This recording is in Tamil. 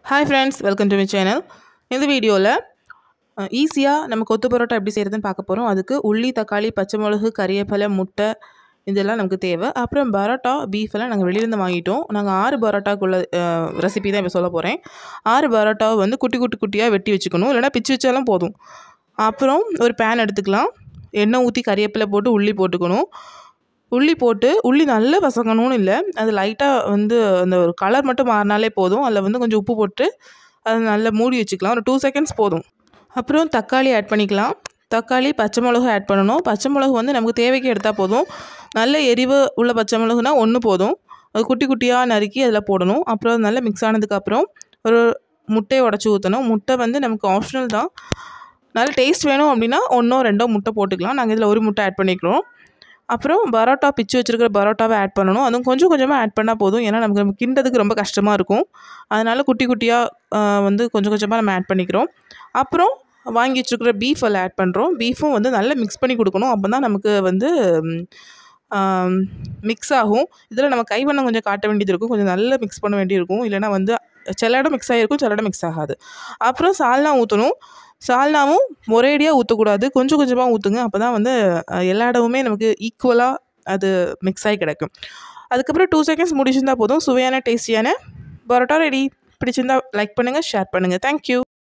hi friends welcome to my channel இந்த வீடியோவில் ஈஸியாக நம்ம கொத்து பரோட்டா எப்படி செய்கிறதுன்னு பார்க்க போகிறோம் அதுக்கு உள்ளி தக்காளி பச்சை மிளகு கறிவேப்பிலை முட்டை இதெல்லாம் நமக்கு தேவை அப்புறம் பரோட்டா பீஃப் எல்லாம் நாங்கள் வெளியிலேருந்து வாங்கிட்டோம் நாங்கள் ஆறு பரோட்டாக்குள்ள ரெசிபி தான் இப்போ சொல்ல போகிறேன் ஆறு பரோட்டாவை வந்து குட்டி குட்டி குட்டியாக வெட்டி வச்சுக்கணும் இல்லைனா பிச்சு வச்சாலும் போதும் அப்புறம் ஒரு பேன் எடுத்துக்கலாம் எண்ணெய் ஊற்றி கறிவேப்பிலை போட்டு உள்ளி போட்டுக்கணும் உள்ளி போட்டு உள்ளி நல்லா வசங்கணும்னு இல்லை அது லைட்டாக வந்து அந்த ஒரு கலர் மட்டும் மாறினாலே போதும் அதில் வந்து கொஞ்சம் உப்பு போட்டு அதை நல்லா மூடி வச்சுக்கலாம் ஒரு டூ செகண்ட்ஸ் போதும் அப்புறம் தக்காளி ஆட் பண்ணிக்கலாம் தக்காளி பச்சை மிளகு ஆட் பண்ணணும் பச்சை மிளகு வந்து நமக்கு தேவைக்கு எடுத்தால் போதும் நல்ல எரிவு உள்ள பச்சை மிளகுனா ஒன்று போதும் அது குட்டி குட்டியாக நறுக்கி அதில் போடணும் அப்புறம் அது நல்லா மிக்ஸ் ஆனதுக்கப்புறம் ஒரு முட்டையை உடச்சி ஊற்றணும் முட்டை வந்து நமக்கு ஆப்ஷனல் தான் நல்ல டேஸ்ட் வேணும் அப்படின்னா ஒன்றோ ரெண்டோ முட்டை போட்டுக்கலாம் நாங்கள் இதில் ஒரு முட்டை ஆட் பண்ணிக்கிறோம் அப்புறம் பரோட்டா பிச்சு வச்சுருக்கிற பரோட்டாவை ஆட் பண்ணணும் அதுவும் கொஞ்சம் கொஞ்சமாக ஆட் பண்ணால் போதும் ஏன்னா நமக்கு நம்ம கிண்டதுக்கு ரொம்ப கஷ்டமாக இருக்கும் அதனால் குட்டி குட்டியாக வந்து கொஞ்சம் கொஞ்சமாக நம்ம ஆட் பண்ணிக்கிறோம் அப்புறம் வாங்கி வச்சுருக்கிற பீஃப் அதில் ஆட் பண்ணுறோம் பீஃபும் வந்து நல்லா மிக்ஸ் பண்ணி கொடுக்கணும் அப்போ தான் நமக்கு வந்து மிக்ஸ் ஆகும் இதில் நம்ம கைவண்ணம் கொஞ்சம் காட்ட வேண்டியது இருக்கும் கொஞ்சம் நல்லா மிக்ஸ் பண்ண வேண்டியிருக்கும் இல்லைனா வந்து சில இடம் மிக்ஸ் ஆகிருக்கும் சில இடம் மிக்ஸ் ஆகாது அப்புறம் சால்னா ஊற்றணும் சால்னாவும் ஒரேடியாக ஊற்றக்கூடாது கொஞ்சம் கொஞ்சமாக ஊற்றுங்க அப்போ தான் வந்து எல்லா இடமுமே நமக்கு ஈக்குவலாக அது மிக்ஸ் ஆகி கிடைக்கும் அதுக்கப்புறம் டூ செகண்ட்ஸ் முடிச்சிருந்தா போதும் சுவையான டேஸ்டியான பரோட்டா ரெடி பிடிச்சிருந்தா லைக் பண்ணுங்கள் ஷேர் பண்ணுங்கள் தேங்க்யூ